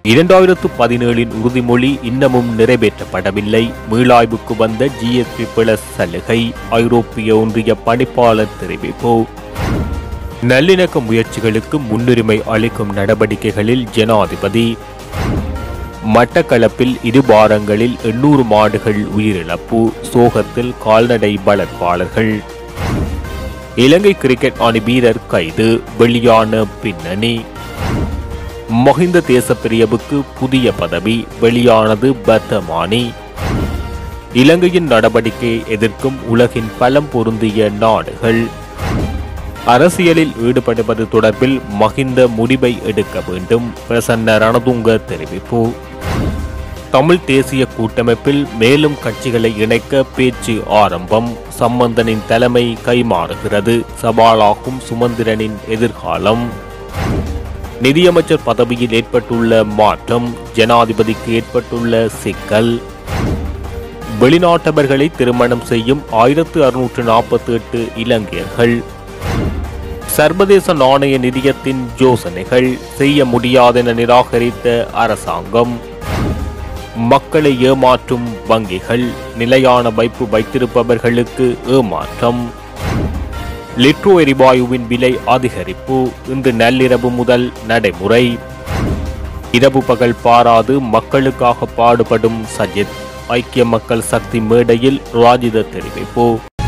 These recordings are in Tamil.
இரண்டாயிரத்து பதினேழின் உறுதிமொழி இன்னமும் நிறைவேற்றப்படவில்லை மீளாய்வுக்கு வந்த ஜிஎஸ்பி பிளஸ் சலுகை ஐரோப்பிய ஒன்றிய பணிப்பாளர் தெரிவிப்பு நல்லிணக்க முயற்சிகளுக்கு முன்னுரிமை அளிக்கும் நடவடிக்கைகளில் ஜனாதிபதி மட்டக்களப்பில் இரு வாரங்களில் எண்ணூறு மாடுகள் உயிரிழப்பு சோகத்தில் கால்நடை வளர்ப்பாளர்கள் இலங்கை கிரிக்கெட் அணி வீரர் கைது வெளியான பின்னணி மஹிந்த தேசப்பிரியவுக்கு புதிய பதவி வெளியானது வர்த்தமானி இலங்கையின் நடவடிக்கையை எதிர்க்கும் உலகின் பலம் பொருந்திய நாடுகள் அரசியலில் ஈடுபடுவது தொடர்பில் மஹிந்த முடிவை எடுக்க வேண்டும் பிரசன்ன ரணதுங்க தெரிவிப்பு தமிழ் தேசிய கூட்டமைப்பில் மேலும் கட்சிகளை இணைக்க பேச்சு ஆரம்பம் சம்பந்தனின் தலைமை கைமாறுகிறது சவாலாகும் சுமந்திரனின் எதிர்காலம் நிதியமைச்சர் பதவியில் ஏற்பட்டுள்ள மாற்றம் ஜனாதிபதிக்கு ஏற்பட்டுள்ள சிக்கல் வெளிநாட்டவர்களை திருமணம் செய்யும் ஆயிரத்து அறுநூற்று நாற்பத்தி எட்டு இலங்கையர்கள் சர்வதேச நாணய நிதியத்தின் யோசனைகள் செய்ய முடியாதென நிராகரித்த அரசாங்கம் மக்களை ஏமாற்றும் வங்கிகள் நிலையான வைப்பு வைத்திருப்பவர்களுக்கு ஏமாற்றம் லிட்ரோ எரிவாயுவின் விலை அதிகரிப்பு இன்று நள்ளிரவு முதல் நடைமுறை இரவு பகல் பாராது மக்களுக்காக பாடுபடும் சஜித் ஐக்கிய மக்கள் சக்தி மேடையில் ராஜித தெரிவிப்பு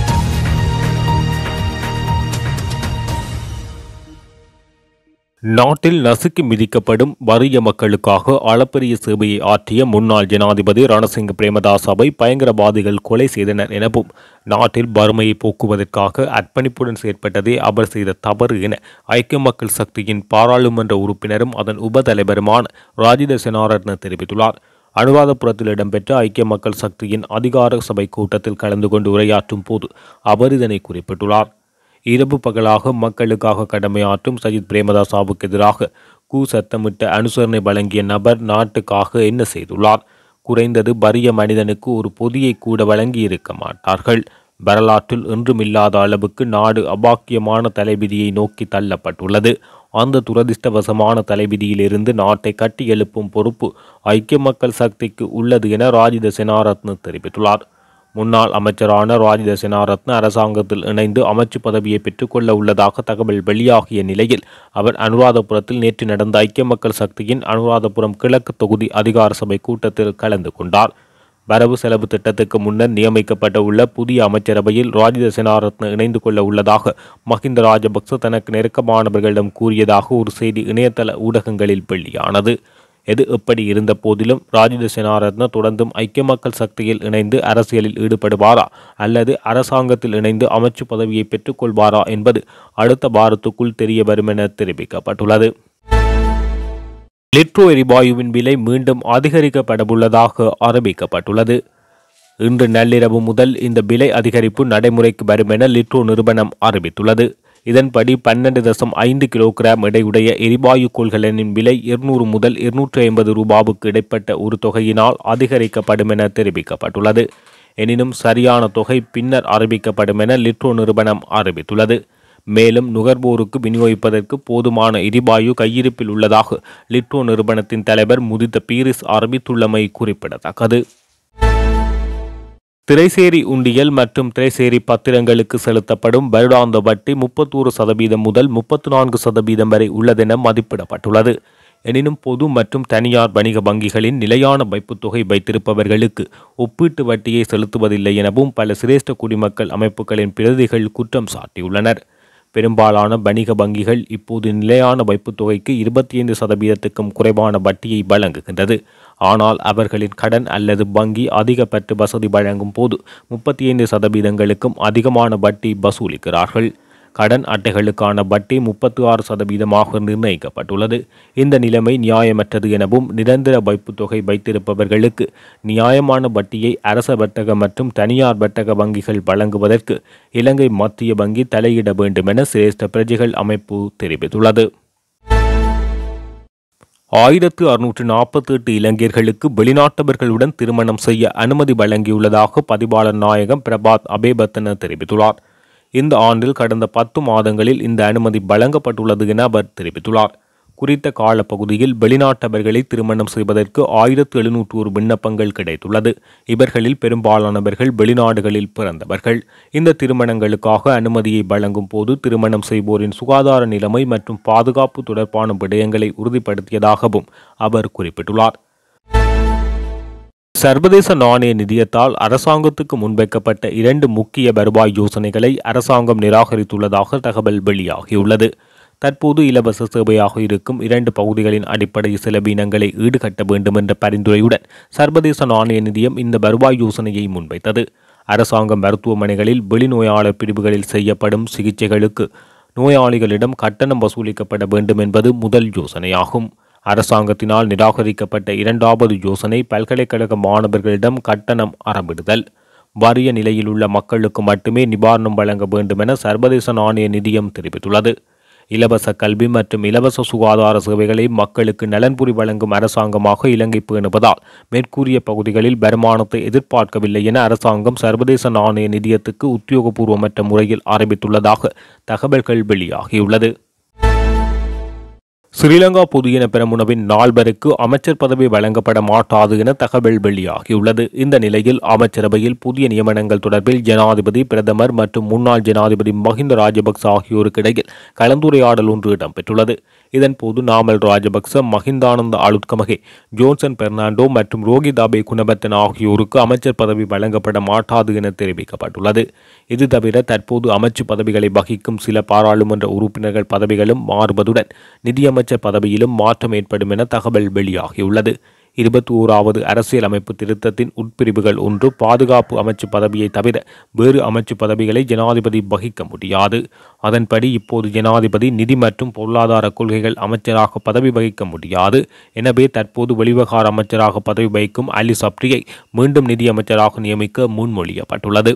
நாட்டில் நசுக்கி மிதிக்கப்படும் வறிய மக்களுக்காக அளப்பரிய சேவையை ஆற்றிய முன்னாள் ஜனாதிபதி ரணசிங்க பிரேமதாசாவை பயங்கரவாதிகள் கொலை செய்தனர் எனவும் நாட்டில் வறுமையை போக்குவதற்காக அர்ப்பணிப்புடன் செயற்பட்டதே அவர் செய்த தவறு என ஐக்கிய மக்கள் சக்தியின் பாராளுமன்ற உறுப்பினரும் அதன் உபதலைவருமான ராஜித செனாரத்ன தெரிவித்துள்ளார் அனுராதபுரத்தில் இடம்பெற்ற ஐக்கிய மக்கள் சக்தியின் அதிகார சபை கூட்டத்தில் கலந்து கொண்டு உரையாற்றும் போது அவர் இதனை குறிப்பிட்டுள்ளார் இரவு பகலாக மக்களுக்காக கடமையாற்றும் சஜித் பிரேமதாசாவுக்கு எதிராக கூ சத்தமிட்ட அனுசரணை வழங்கிய நபர் நாட்டுக்காக என்ன செய்துள்ளார் குறைந்தது வறிய மனிதனுக்கு ஒரு பொதியை கூட வழங்கி இருக்க மாட்டார்கள் வரலாற்றில் என்றுமில்லாத அளவுக்கு நாடு அபாக்கியமான தலைவிதியை நோக்கி தள்ளப்பட்டுள்ளது அந்த துரதிர்ஷ்டவசமான தலைவிதியிலிருந்து நாட்டை கட்டி எழுப்பும் பொறுப்பு ஐக்கிய மக்கள் சக்திக்கு உள்ளது என ராஜித செனாரத்ன தெரிவித்துள்ளார் முன்னாள் அமைச்சரான ராஜித செனாரத்ன அரசாங்கத்தில் இணைந்து அமைச்சு பதவியை பெற்றுக்கொள்ள உள்ளதாக தகவல் வெளியாகிய நிலையில் அவர் அனுராதபுரத்தில் நேற்று நடந்த ஐக்கிய மக்கள் சக்தியின் அனுராதபுரம் கிழக்கு தொகுதி அதிகார சபை கூட்டத்தில் கலந்து கொண்டார் வரவு செலவு திட்டத்துக்கு முன்னர் நியமிக்கப்பட்ட உள்ள புதிய அமைச்சரவையில் ராஜித செனாரத்ன இணைந்து கொள்ள உள்ளதாக மஹிந்த ராஜபக்ச தனக்கு நெருக்கமானவர்களிடம் கூறியதாக ஒரு செய்தி இணையதள ஊடகங்களில் வெளியானது எது எப்படி இருந்த போதிலும் ராஜித செனாரத்ன தொடர்ந்தும் ஐக்கிய மக்கள் சக்தியில் இணைந்து அரசியலில் ஈடுபடுவாரா அல்லது அரசாங்கத்தில் இணைந்து அமைச்சு பதவியை பெற்றுக்கொள்வாரா என்பது அடுத்த வாரத்துக்குள் தெரிய வரும் என தெரிவிக்கப்பட்டுள்ளது லிட்ரோ எரிவாயுவின் விலை மீண்டும் அதிகரிக்கப்படவுள்ளதாக அறிவிக்கப்பட்டுள்ளது இன்று நள்ளிரவு முதல் இந்த விலை அதிகரிப்பு நடைமுறைக்கு வரும் என லிட்ரோ நிறுவனம் அறிவித்துள்ளது இதன்படி பன்னெண்டு தசம் ஐந்து கிலோகிராம் எடையுடைய எரிவாயு கொள்கலனின் விலை இருநூறு முதல் இருநூற்றி ஐம்பது ரூபாவுக்கு இடைப்பட்ட ஒரு தொகையினால் அதிகரிக்கப்படும் என தெரிவிக்கப்பட்டுள்ளது எனினும் சரியான தொகை பின்னர் அறிவிக்கப்படும் என லிட்ரோ நிறுவனம் அறிவித்துள்ளது மேலும் நுகர்வோருக்கு விநியோகிப்பதற்கு போதுமான எரிவாயு கையிருப்பில் உள்ளதாக லிட்ரோ நிறுவனத்தின் தலைவர் முதித்த பீரிஸ் அறிவித்துள்ளமை குறிப்பிடத்தக்கது திரைசேரி உண்டியல் மற்றும் திரைசேரி பத்திரங்களுக்கு செலுத்தப்படும் வருடாந்த வட்டி முப்பத்தோரு சதவீதம் முதல் முப்பத்து நான்கு சதவீதம் வரை உள்ளதென மதிப்பிடப்பட்டுள்ளது எனினும் பொது மற்றும் தனியார் வணிக வங்கிகளின் நிலையான வைப்புத் தொகை வைத்திருப்பவர்களுக்கு ஒப்பீட்டு வட்டியை செலுத்துவதில்லை எனவும் பல சிரேஷ்ட குடிமக்கள் அமைப்புகளின் பிரதிகள் குற்றம் சாட்டியுள்ளனர் பெரும்பாலான வணிக வங்கிகள் இப்போது நிலையான வைப்புத் தொகைக்கு இருபத்தி ஐந்து சதவீதத்துக்கும் குறைவான வட்டியை வழங்குகின்றது ஆனால் அவர்களின் கடன் அல்லது வங்கி அதிகப்பற்று வசதி வழங்கும் போது முப்பத்தி ஐந்து சதவீதங்களுக்கும் அதிகமான வட்டி வசூலிக்கிறார்கள் கடன் அட்டைகளுக்கான வட்டி முப்பத்தி ஆறு சதவீதமாக நிர்ணயிக்கப்பட்டுள்ளது இந்த நிலைமை நியாயமற்றது எனவும் நிரந்தர வைப்புத் தொகை வைத்திருப்பவர்களுக்கு நியாயமான வட்டியை அரச வர்த்தக மற்றும் தனியார் வர்த்தக வங்கிகள் வழங்குவதற்கு இலங்கை மத்திய வங்கி தலையிட வேண்டும் என சிரேஷ்ட பிரஜைகள் அமைப்பு தெரிவித்துள்ளது ஆயிரத்து அறுநூற்று நாற்பத்தி எட்டு இளைஞர்களுக்கு வெளிநாட்டவர்களுடன் திருமணம் செய்ய அனுமதி வழங்கியுள்ளதாக பதிவாளர் நாயகம் பிரபாத் அபேபத்தன தெரிவித்துள்ளார் இந்த ஆண்டில் கடந்த பத்து மாதங்களில் இந்த அனுமதி வழங்கப்பட்டுள்ளது என அவர் தெரிவித்துள்ளார் குறித்த காலப்பகுதியில் வெளிநாட்டவர்களை திருமணம் செய்வதற்கு ஆயிரத்து எழுநூற்று ஒரு விண்ணப்பங்கள் கிடைத்துள்ளது இவர்களில் பெரும்பாலானவர்கள் வெளிநாடுகளில் பிறந்தவர்கள் இந்த திருமணங்களுக்காக அனுமதியை வழங்கும் போது திருமணம் செய்வோரின் சுகாதார நிலைமை மற்றும் பாதுகாப்பு தொடர்பான விடயங்களை உறுதிப்படுத்தியதாகவும் அவர் குறிப்பிட்டுள்ளார் சர்வதேச நாணய நிதியத்தால் அரசாங்கத்துக்கு முன்வைக்கப்பட்ட இரண்டு முக்கிய வருவாய் யோசனைகளை அரசாங்கம் நிராகரித்துள்ளதாக தகவல் வெளியாகியுள்ளது தற்போது இலவச சேவையாக இருக்கும் இரண்டு பகுதிகளின் அடிப்படை செலவினங்களை ஈடுகட்ட வேண்டும் என்ற பரிந்துரையுடன் சர்வதேச நாணய நிதியம் இந்த வருவாய் யோசனையை முன்வைத்தது அரசாங்க மருத்துவமனைகளில் வெளிநோயாளர் பிரிவுகளில் செய்யப்படும் சிகிச்சைகளுக்கு நோயாளிகளிடம் கட்டணம் வசூலிக்கப்பட வேண்டும் என்பது முதல் யோசனையாகும் அரசாங்கத்தினால் நிராகரிக்கப்பட்ட இரண்டாவது யோசனை பல்கலைக்கழக மாணவர்களிடம் கட்டணம் அறவிடுதல் வறிய நிலையிலுள்ள மக்களுக்கு மட்டுமே நிவாரணம் வழங்க வேண்டும் என சர்வதேச நாணய நிதியம் தெரிவித்துள்ளது இலவச கல்வி மற்றும் இலவச சுகாதார சேவைகளை மக்களுக்கு நலன்புரி வழங்கும் அரசாங்கமாக இலங்கை பேணுவதால் மேற்கூறிய பகுதிகளில் வருமானத்தை எதிர்பார்க்கவில்லை என அரசாங்கம் சர்வதேச நாணய நிதியத்துக்கு உத்தியோகபூர்வமற்ற முறையில் அறிவித்துள்ளதாக தகவல்கள் வெளியாகியுள்ளது ஸ்ரீலங்கா பொதுயின பெரமுனவின் நால்வருக்கு அமைச்சர் பதவி வழங்கப்பட மாட்டாது என தகவல் வெளியாகியுள்ளது இந்த நிலையில் அமைச்சரவையில் புதிய நியமனங்கள் தொடர்பில் ஜனாதிபதி பிரதமர் மற்றும் முன்னாள் ஜனாதிபதி மஹிந்த ராஜபக்ச ஆகியோருக்கு இடையில் கலந்துரையாடல் ஒன்று இடம்பெற்றுள்ளது இதன்போது நாமல் ராஜபக்ச மஹிந்தானந்த ஆளுத்கமகே ஜோன்சன் பெர்னாண்டோ மற்றும் ரோகிதாபே குணபத்தன் ஆகியோருக்கு அமைச்சர் பதவி வழங்கப்பட மாட்டாது என தெரிவிக்கப்பட்டுள்ளது இது தவிர தற்போது அமைச்சு பதவிகளை வகிக்கும் சில பாராளுமன்ற உறுப்பினர்கள் பதவிகளும் மாறுவதுடன் நிதியமைச்சர் பதவியிலும் மாற்றம் ஏற்படும் என தகவல் வெளியாகியுள்ளது இருபத்தி ஓராவது அரசியலமைப்பு திருத்தத்தின் உட்பிரிவுகள் ஒன்று பாதுகாப்பு அமைச்சு பதவியை தவிர வேறு அமைச்சு பதவிகளை ஜனாதிபதி வகிக்க முடியாது அதன்படி இப்போது ஜனாதிபதி நிதி மற்றும் பொருளாதார கொள்கைகள் அமைச்சராக பதவி வகிக்க முடியாது எனவே தற்போது வெளிவகார அமைச்சராக பதவி வகிக்கும் அலி சப்ரியை மீண்டும் நிதி அமைச்சராக நியமிக்க முன்மொழியப்பட்டுள்ளது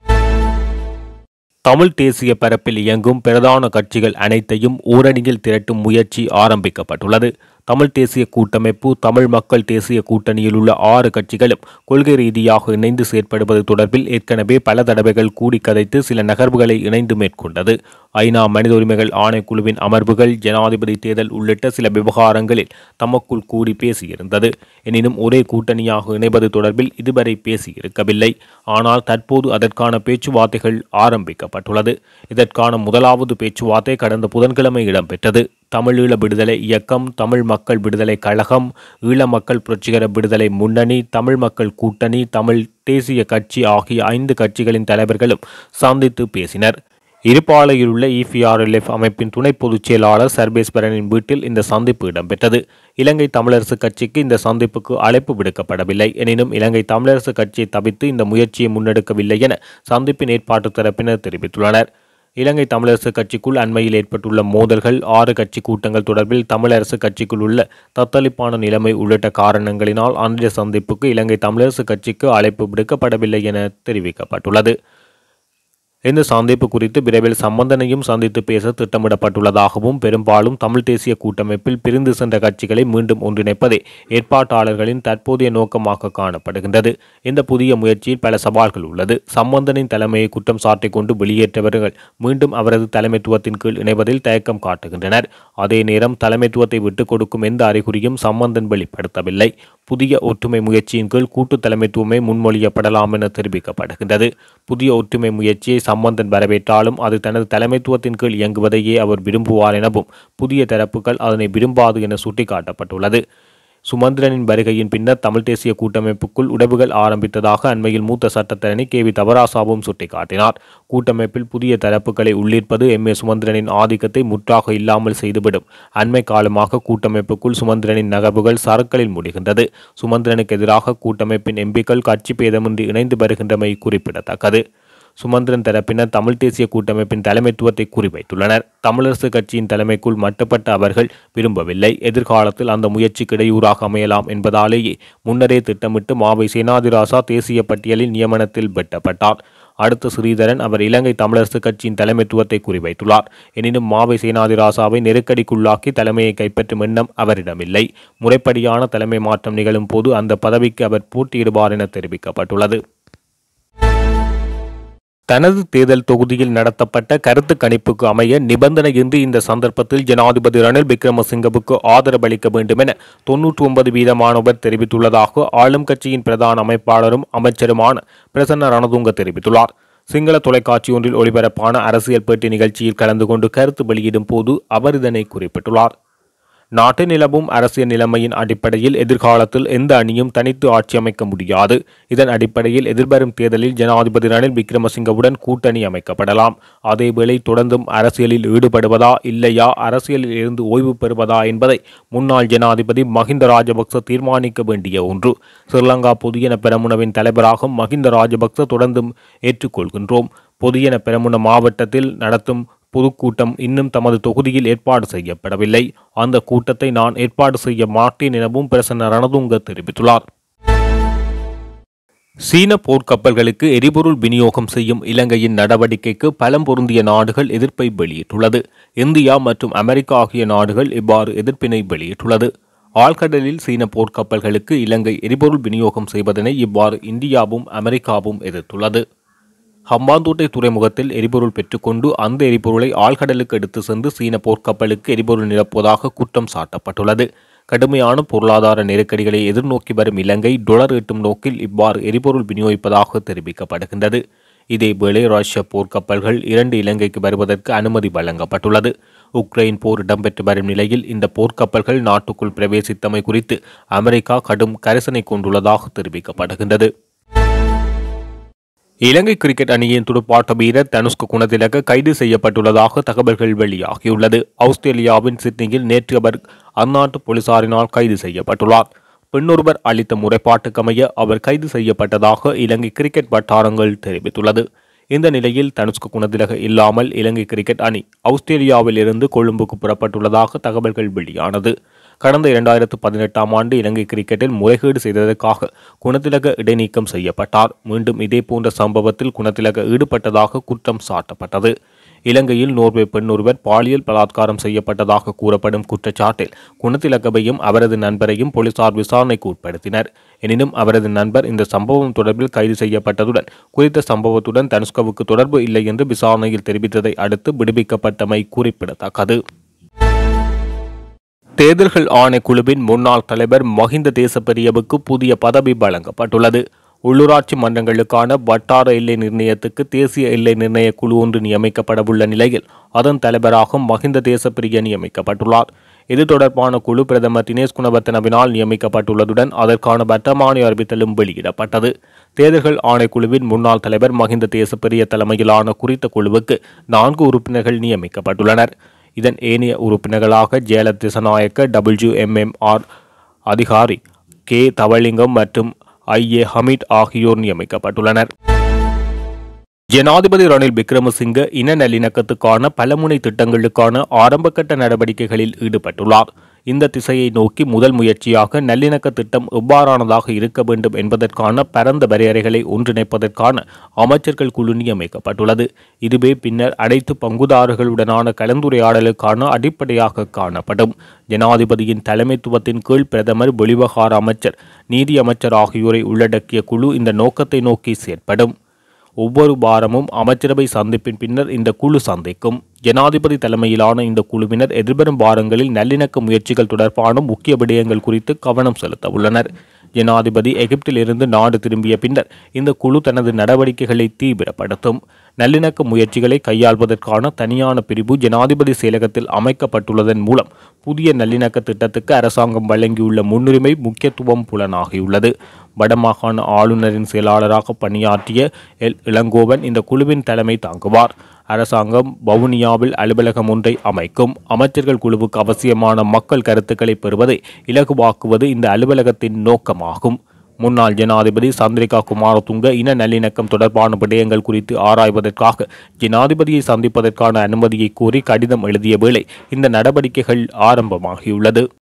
தமிழ் தேசிய பரப்பில் இயங்கும் பிரதான கட்சிகள் அனைத்தையும் ஓரணியில் திரட்டும் முயற்சி ஆரம்பிக்கப்பட்டுள்ளது தமிழ் தேசிய கூட்டமைப்பு தமிழ் மக்கள் தேசிய கூட்டணியில் உள்ள ஆறு கட்சிகளும் கொள்கை ரீதியாக இணைந்து செயற்படுவது தொடர்பில் ஏற்கனவே பல தடவைகள் கூடி கதைத்து சில நகர்வுகளை இணைந்து மேற்கொண்டது ஐநா மனித உரிமைகள் ஆணைக்குழுவின் அமர்வுகள் ஜனாதிபதி தேர்தல் உள்ளிட்ட சில விவகாரங்களில் தமக்குள் கூடி பேசியிருந்தது எனினும் ஒரே கூட்டணியாக இணைவது தொடர்பில் இதுவரை பேசியிருக்கவில்லை ஆனால் தற்போது அதற்கான பேச்சுவார்த்தைகள் ஆரம்பிக்கப்பட்டுள்ளது இதற்கான முதலாவது பேச்சுவார்த்தை கடந்த புதன்கிழமை இடம்பெற்றது தமிழீழ விடுதலை இயக்கம் தமிழ் மக்கள் விடுதலை கழகம் ஈழ மக்கள் புரட்சிகர விடுதலை முன்னணி தமிழ் மக்கள் கூட்டணி தமிழ் தேசிய கட்சி ஆகிய ஐந்து கட்சிகளின் தலைவர்களும் சந்தித்து பேசினர் இருப்பாலையில் உள்ள இபிஆர்எல்எஃப் அமைப்பின் துணை பொதுச் செயலாளர் சர்வேஸ்வரனின் வீட்டில் இந்த சந்திப்பு இடம்பெற்றது இலங்கை தமிழரசு கட்சிக்கு இந்த சந்திப்புக்கு அழைப்பு விடுக்கப்படவில்லை எனினும் இலங்கை தமிழரசு கட்சியை தவிர்த்து இந்த முயற்சியை முன்னெடுக்கவில்லை என சந்திப்பின் ஏற்பாட்டு தரப்பினர் தெரிவித்துள்ளனர் இலங்கை தமிழரசு கட்சிக்குள் அண்மையில் ஏற்பட்டுள்ள மோதல்கள் ஆறு கட்சி கூட்டங்கள் தொடர்பில் தமிழரசு கட்சிக்குள் உள்ள தத்தளிப்பான நிலைமை உள்ளிட்ட காரணங்களினால் அன்றைய சந்திப்புக்கு இலங்கை தமிழரசு கட்சிக்கு அழைப்பு விடுக்கப்படவில்லை என தெரிவிக்கப்பட்டுள்ளது இந்த சந்திப்பு குறித்து விரைவில் சம்பந்தனையும் சந்தித்து பேச திட்டமிடப்பட்டுள்ளதாகவும் பெரும்பாலும் தமிழ் தேசிய கூட்டமைப்பில் பிரிந்து சென்ற கட்சிகளை மீண்டும் ஒன்றிணைப்பதே ஏற்பாட்டாளர்களின் தற்போதைய நோக்கமாக காணப்படுகின்றது இந்த புதிய முயற்சியில் பல சவால்கள் உள்ளது சம்பந்தனின் தலைமையை குற்றம் சாட்டிக் கொண்டு வெளியேற்றவர்கள் மீண்டும் அவரது தலைமைத்துவத்தின் கீழ் இணைவதில் தயக்கம் காட்டுகின்றனர் அதே நேரம் தலைமைத்துவத்தை விட்டுக் கொடுக்கும் எந்த அறிகுறியும் சம்பந்தன் வெளிப்படுத்தவில்லை புதிய ஒற்றுமை முயற்சியின் கீழ் கூட்டு தலைமைத்துவமே முன்மொழியப்படலாம் என தெரிவிக்கப்படுகின்றது புதிய ஒற்றுமை முயற்சியை சம்பந்தன் வரவேற்றாலும் அது தனது தலைமைத்துவத்தின் கீழ் இயங்குவதையே அவர் விரும்புவார் எனவும் புதிய தரப்புகள் அதனை விரும்பாது என சுட்டிக்காட்டப்பட்டுள்ளது சுமந்திரனின் வருகையின் பின்னர் தமிழ் தேசிய கூட்டமைப்புக்குள் உடவுகள் ஆரம்பித்ததாக அண்மையில் மூத்த சட்டத்தரணி கே வி தவராசாவும் சுட்டிக்காட்டினார் கூட்டமைப்பில் புதிய தரப்புகளை உள்ளிருப்பது எம் ஏ சுமந்திரனின் ஆதிக்கத்தை முற்றாக இல்லாமல் செய்துவிடும் அண்மை காலமாக கூட்டமைப்புக்குள் சுமந்திரனின் நகர்வுகள் சரக்களில் முடிகின்றது சுமந்திரனுக்கு எதிராக கூட்டமைப்பின் எம்பிக்கள் கட்சி பேதமின்றி இணைந்து வருகின்றமை குறிப்பிடத்தக்கது சுமந்திரன் தரப்பினர் தமிழ் தேசிய கூட்டமைப்பின் தலைமைத்துவத்தை குறிவைத்துள்ளனர் தமிழரசு கட்சியின் தலைமைக்குள் மட்டுப்பட்ட அவர்கள் விரும்பவில்லை எதிர்காலத்தில் அந்த முயற்சிக்கு இடையூறாக அமையலாம் என்பதாலேயே முன்னரே திட்டமிட்டு மாவை சேனாதிராசா தேசிய பட்டியலில் நியமனத்தில் வெட்டப்பட்டார் அடுத்த ஸ்ரீதரன் அவர் இலங்கை தமிழரசு கட்சியின் தலைமைத்துவத்தை குறிவைத்துள்ளார் எனினும் மாவை சேனாதிராசாவை நெருக்கடிக்குள்ளாக்கி தலைமையை கைப்பற்றும் எண்ணம் அவரிடமில்லை முறைப்படியான தலைமை மாற்றம் நிகழும் போது அந்த பதவிக்கு அவர் போட்டியிடுவார் என தெரிவிக்கப்பட்டுள்ளது தனது தேர்தல் தொகுதியில் நடத்தப்பட்ட கருத்து கணிப்புக்கு அமைய நிபந்தனையின்றி இந்த சந்தர்ப்பத்தில் ஜனாதிபதி ரணில் விக்ரமசிங்கவுக்கு ஆதரவளிக்க வேண்டும் என தொன்னூற்றி ஒன்பது வீதமானவர் தெரிவித்துள்ளதாக ஆளும் கட்சியின் பிரதான அமைப்பாளரும் அமைச்சருமான பிரசன்ன ரணதுங்க தெரிவித்துள்ளார் சிங்கள தொலைக்காட்சி ஒன்றில் ஒளிபரப்பான அரசியல் பேட்டி நிகழ்ச்சியில் கலந்து கொண்டு கருத்து வெளியிடும் போது அவர் இதனை குறிப்பிட்டுள்ளார் நாட்டு நிலவும் அரசியல் நிலைமையின் அடிப்படையில் எதிர்காலத்தில் எந்த அணியும் தனித்து ஆட்சி அமைக்க முடியாது இதன் அடிப்படையில் எதிர்வரும் தேர்தலில் ஜனாதிபதி ரணில் விக்ரமசிங்கவுடன் கூட்டணி அமைக்கப்படலாம் அதேவேளை தொடர்ந்தும் அரசியலில் ஈடுபடுவதா இல்லையா அரசியலில் இருந்து ஓய்வு பெறுவதா என்பதை முன்னாள் ஜனாதிபதி மஹிந்த ராஜபக்ச தீர்மானிக்க வேண்டிய ஒன்று ஸ்ரீலங்கா பொதுஜன பெரமுனவின் தலைவராக மஹிந்த ராஜபக்ச தொடர்ந்தும் ஏற்றுக்கொள்கின்றோம் பொதுஜன பெரமுன மாவட்டத்தில் நடத்தும் பொதுக்கூட்டம் இன்னும் தமது தொகுதியில் ஏற்பாடு செய்யப்படவில்லை அந்த கூட்டத்தை நான் ஏற்பாடு செய்ய மாட்டேன் எனவும் பிரசன்ன ரணதுங்க தெரிவித்துள்ளார் சீன போர்க்கப்பல்களுக்கு எரிபொருள் விநியோகம் செய்யும் இலங்கையின் நடவடிக்கைக்கு பலம் பொருந்திய நாடுகள் எதிர்ப்பை வெளியிட்டுள்ளது இந்தியா மற்றும் அமெரிக்கா ஆகிய நாடுகள் இவ்வாறு எதிர்ப்பினை வெளியிட்டுள்ளது ஆழ்கடலில் சீன போர்க்கப்பல்களுக்கு இலங்கை எரிபொருள் விநியோகம் செய்வதனை இவ்வாறு இந்தியாவும் அமெரிக்காவும் எதிர்த்துள்ளது ஹம்பாந்தோட்டை துறைமுகத்தில் எரிபொருள் பெற்றுக்கொண்டு அந்த எரிபொருளை ஆழ்கடலுக்கு எடுத்து சென்று சீன போர்க்கப்பலுக்கு எரிபொருள் நிரப்புவதாக குற்றம் சாட்டப்பட்டுள்ளது கடுமையான பொருளாதார நெருக்கடிகளை எதிர்நோக்கி வரும் இலங்கை டொலர் ஈட்டும் நோக்கில் இவ்வாறு எரிபொருள் விநியோகிப்பதாக தெரிவிக்கப்படுகின்றது இதேவேளை ரஷ்ய போர்க்கப்பல்கள் இரண்டு இலங்கைக்கு வருவதற்கு அனுமதி வழங்கப்பட்டுள்ளது உக்ரைன் போர் இடம்பெற்று வரும் நிலையில் இந்த போர்க்கப்பல்கள் நாட்டுக்குள் பிரவேசித்தமை குறித்து அமெரிக்கா கடும் கரிசனை கொண்டுள்ளதாக தெரிவிக்கப்படுகின்றது இலங்கை கிரிக்கெட் அணியின் துடுப்பாட்ட வீரர் தனுஷ்க குணதிலக கைது செய்யப்பட்டுள்ளதாக தகவல்கள் வெளியாகியுள்ளது ஆஸ்திரேலியாவின் சிட்னியில் நேற்று அவர் அந்நாட்டு போலீசாரினால் கைது செய்யப்பட்டுள்ளார் பெண்ணொருவர் அளித்த முறைப்பாட்டுக்கமைய அவர் கைது செய்யப்பட்டதாக இலங்கை கிரிக்கெட் வட்டாரங்கள் தெரிவித்துள்ளது இந்த நிலையில் தனுஷ்க குணதிலக இல்லாமல் இலங்கை கிரிக்கெட் அணி ஆஸ்திரேலியாவில் இருந்து கொழும்புக்கு புறப்பட்டுள்ளதாக தகவல்கள் வெளியானது கடந்த இரண்டாயிரத்து பதினெட்டாம் ஆண்டு இலங்கை கிரிக்கெட்டில் முறைகேடு செய்ததற்காக குணத்திலக இடைநீக்கம் செய்யப்பட்டார் மீண்டும் இதே போன்ற சம்பவத்தில் குணத்திலக ஈடுபட்டதாக குற்றம் சாட்டப்பட்டது இலங்கையில் நோர்வே பெண் ஒருவர் பாலியல் பலாத்காரம் செய்யப்பட்டதாக கூறப்படும் குற்றச்சாட்டில் குணத்திலகவையும் அவரது நண்பரையும் போலீசார் விசாரணைக்கு உட்படுத்தினர் எனினும் அவரது நண்பர் இந்த சம்பவம் தொடர்பில் கைது செய்யப்பட்டதுடன் குறித்த சம்பவத்துடன் தனுஷ்கவுக்கு தொடர்பு இல்லை என்று விசாரணையில் தெரிவித்ததை அடுத்து விடுவிக்கப்பட்டமை குறிப்பிடத்தக்கது தேர்தல்கள் ஆணைக்குழுவின் முன்னாள் தலைவர் மஹிந்த தேசப்பிரியவுக்கு புதிய பதவி வழங்கப்பட்டுள்ளது உள்ளூராட்சி மன்றங்களுக்கான வட்டார எல்லை நிர்ணயத்துக்கு தேசிய எல்லை நிர்ணய குழு ஒன்று நியமிக்கப்படவுள்ள நிலையில் அதன் தலைவராக மஹிந்த தேசப்பிரிய நியமிக்கப்பட்டுள்ளார் இது தொடர்பான குழு பிரதமர் தினேஷ் குணவர்த்தனவினால் நியமிக்கப்பட்டுள்ளதுடன் அதற்கான வர்த்தமானி அறிவித்தலும் வெளியிடப்பட்டது தேர்தல்கள் ஆணைக்குழுவின் முன்னாள் தலைவர் மஹிந்த தேசப்பிரிய தலைமையிலான குறித்த குழுவுக்கு நான்கு உறுப்பினர்கள் நியமிக்கப்பட்டுள்ளனர் இதன் ஏனைய உறுப்பினர்களாக ஜெயல Dissanayake W MMR Adikari K Thavalingam மற்றும் ஐ ஏ ஹமீட் ஆகியோர் நியமிக்கப்பட்டுள்ளனர் ஜனாதிபதி ரணில் விக்ரமசிங்க இன நல்லிணக்கத்துக்கான பலமுனை திட்டங்களுக்கான ஆரம்பகட்ட நடவடிக்கைகளில் ஈடுபட்டுள்ளார் இந்த திசையை நோக்கி முதல் முயற்சியாக நல்லிணக்க திட்டம் எவ்வாறானதாக இருக்க வேண்டும் என்பதற்கான பரந்த வரையறைகளை ஒன்றிணைப்பதற்கான அமைச்சர்கள் குழு நியமிக்கப்பட்டுள்ளது இதுவே பின்னர் அனைத்து பங்குதாரர்களுடனான கலந்துரையாடலுக்கான அடிப்படையாக காணப்படும் ஜனாதிபதியின் தலைமைத்துவத்தின் கீழ் பிரதமர் வெளிவகார அமைச்சர் நீதி அமைச்சர் ஆகியோரை உள்ளடக்கிய குழு இந்த நோக்கத்தை நோக்கி செயற்படும் ஒவ்வொரு வாரமும் அமைச்சரவை சந்திப்பின் பின்னர் இந்த குழு சந்திக்கும் ஜனாதிபதி தலைமையிலான இந்த குழுவினர் எதிர்வரும் வாரங்களில் நல்லிணக்க முயற்சிகள் தொடர்பான முக்கிய விடயங்கள் குறித்து கவனம் செலுத்த உள்ளனர் ஜனாதிபதி எகிப்தில் இருந்து நாடு திரும்பிய பின்னர் இந்த குழு தனது நடவடிக்கைகளை தீவிரப்படுத்தும் நல்லிணக்க முயற்சிகளை கையாள்வதற்கான தனியான பிரிவு ஜனாதிபதி செயலகத்தில் அமைக்கப்பட்டுள்ளதன் மூலம் புதிய நல்லிணக்க திட்டத்துக்கு அரசாங்கம் வழங்கியுள்ள முன்னுரிமை முக்கியத்துவம் புலனாகியுள்ளது வடமாகாண ஆளுநரின் செயலாளராக பணியாற்றிய எல் இளங்கோவன் இந்த குழுவின் தலைமை தாங்குவார் அரசாங்கம் வவுனியாவில் அலுவலகம் ஒன்றை அமைக்கும் அமைச்சர்கள் குழுவுக்கு அவசியமான மக்கள் கருத்துக்களை பெறுவதை இலகுவாக்குவது இந்த அலுவலகத்தின் நோக்கமாகும் முன்னாள் ஜனாதிபதி சந்திரிகா குமாரதுங்க இன நல்லிணக்கம் தொடர்பான விடயங்கள் குறித்து ஆராய்வதற்காக ஜனாதிபதியை சந்திப்பதற்கான அனுமதியை கோரி கடிதம் எழுதிய வேளை இந்த நடவடிக்கைகள் ஆரம்பமாகியுள்ளது